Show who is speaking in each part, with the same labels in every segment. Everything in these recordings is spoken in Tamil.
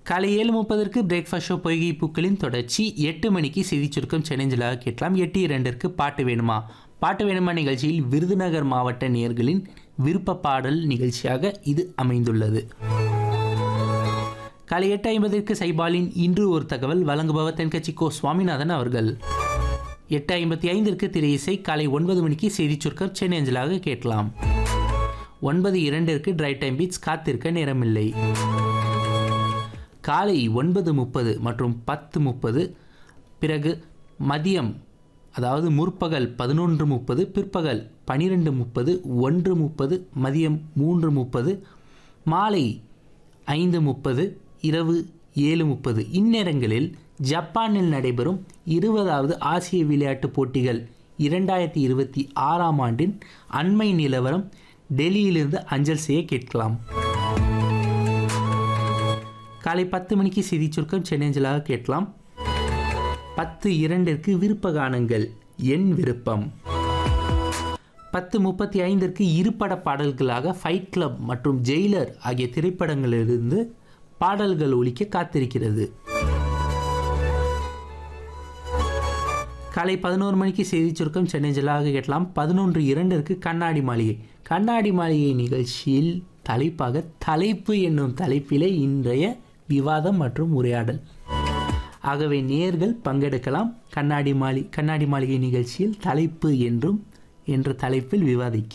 Speaker 1: காலை ஏழு முப்பதற்கு பிரேக்ஃபாஸ்ட் ஷோ பொய்கை பூக்களின் தொடர்ச்சி எட்டு மணிக்கு செய்தி சுருக்கம் சென்னைஞ்சலாக கேட்கலாம் எட்டு இரண்டிற்கு பாட்டு வேணுமா பாட்டு வேணுமா நிகழ்ச்சியில் விருதுநகர் மாவட்ட நேயர்களின் விருப்ப பாடல் நிகழ்ச்சியாக இது அமைந்துள்ளது காலை எட்டு ஐம்பதற்கு சைபாலின் இன்று ஒரு தகவல் வழங்குபவர் தென்கட்சி கோ சுவாமிநாதன் அவர்கள் எட்டு ஐம்பத்தி ஐந்திற்கு திரை இசை காலை ஒன்பது மணிக்கு செய்தி சுருக்கம் சென்னை அஞ்சலாக கேட்கலாம் ஒன்பது இரண்டிற்கு ட்ரை டைம் பீட்ஸ் காத்திருக்க நேரமில்லை காலை ஒன்பது முப்பது மற்றும் பத்து முப்பது பிறகு மதியம் அதாவது முற்பகல் பதினொன்று முப்பது பிற்பகல் பனிரெண்டு முப்பது ஒன்று முப்பது மதியம் மூன்று முப்பது மாலை ஐந்து முப்பது இரவு ஏழு முப்பது இந்நேரங்களில் ஜப்பானில் நடைபெறும் இருபதாவது ஆசிய விளையாட்டுப் போட்டிகள் இரண்டாயிரத்தி இருபத்தி ஆறாம் ஆண்டின் அண்மை நிலவரம் டெல்லியிலிருந்து அஞ்சல் செய்ய கேட்கலாம் காலை பத்து மணிக்கு செய்தி சுருக்கம் சென்னஞ்சலாக கேட்கலாம் பத்து இரண்டிற்கு விருப்ப கானங்கள் என் விருப்பம் பத்து முப்பத்தி ஐந்திற்கு இருபட பாடல்களாக ஃபைட் கிளப் மற்றும் ஜெயிலர் ஆகிய திரைப்படங்களிலிருந்து பாடல்கள் ஒலிக்க காத்திருக்கிறது காலை பதினோரு மணிக்கு செய்தி சுருக்கம் சென்னை ஜலாக கேட்கலாம் பதினொன்று இரண்டிற்கு கண்ணாடி மாளிகை கண்ணாடி மாளிகை நிகழ்ச்சியில் தலைப்பாக தலைப்பு என்னும் தலைப்பிலே இன்றைய விவாதம் மற்றும் உரையாடல் ஆகவே நேர்கள் பங்கெடுக்கலாம் கண்ணாடி மாளி கண்ணாடி மாளிகை நிகழ்ச்சியில் தலைப்பு என்றும் என்ற தலைப்பில் விவாதிக்க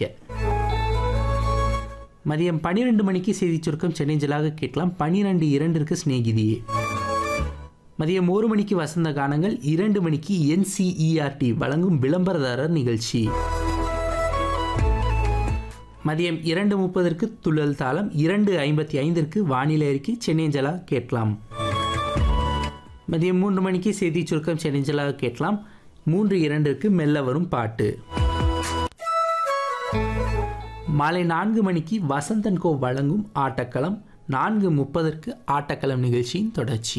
Speaker 1: மதியம் பன்னிரெண்டு மணிக்கு செய்தி சுருக்கம் சென்னை ஜலாக கேட்கலாம் பன்னிரெண்டு இரண்டிற்கு சிநேகிதியே மதியம் ஒரு மணிக்கு வசந்த கானங்கள் இரண்டு மணிக்கு என்சிஇஆர்டி வழங்கும் விளம்பரதாரர் நிகழ்ச்சி மதியம் இரண்டு முப்பதற்கு துள்ளல் தாளம் இரண்டு ஐம்பத்தி ஐந்திற்கு வானிலை அறிக்கை சென்னைஞ்சலா கேட்கலாம் மதியம் மூன்று மணிக்கு செய்தி சுருக்கம் சென்னைஞ்சலா கேட்கலாம் மூன்று இரண்டிற்கு மெல்ல வரும் பாட்டு மாலை நான்கு மணிக்கு வசந்தன் கோ வழங்கும் ஆட்டக்களம் நான்கு முப்பதற்கு ஆட்டக்களம் நிகழ்ச்சியின் தொடர்ச்சி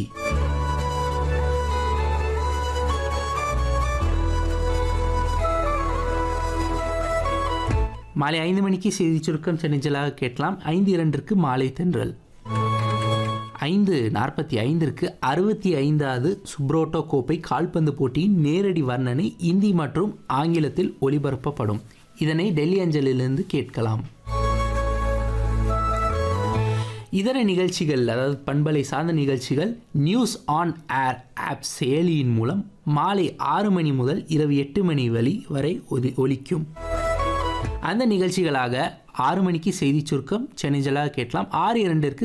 Speaker 1: மாலை ஐந்து மணிக்கு செய்தி சுருக்கம் சென்னிச்சலாக கேட்கலாம் ஐந்து இரண்டிற்கு மாலை தென்றல் ஐந்து நாற்பத்தி ஐந்திற்கு அறுபத்தி ஐந்தாவது சுப்ரோட்டோ கோப்பை கால்பந்து போட்டியின் நேரடி வர்ணனை இந்தி மற்றும் ஆங்கிலத்தில் ஒளிபரப்பப்படும் இதனை டெல்லி அஞ்சலிலிருந்து கேட்கலாம் இதர நிகழ்ச்சிகள் அதாவது பண்பலை சார்ந்த நிகழ்ச்சிகள் நியூஸ் ஆன் ஏர் ஆப் செயலியின் மூலம் மாலை ஆறு மணி முதல் இரவு எட்டு மணி வழி வரை ஒலி ஒலிக்கும் அந்த நிகழ்ச்சிகளாக ஆறு மணிக்கு செய்தி சுருக்கம் சென்னை ஜலாக கேட்கலாம் ஆறு இரண்டிற்கு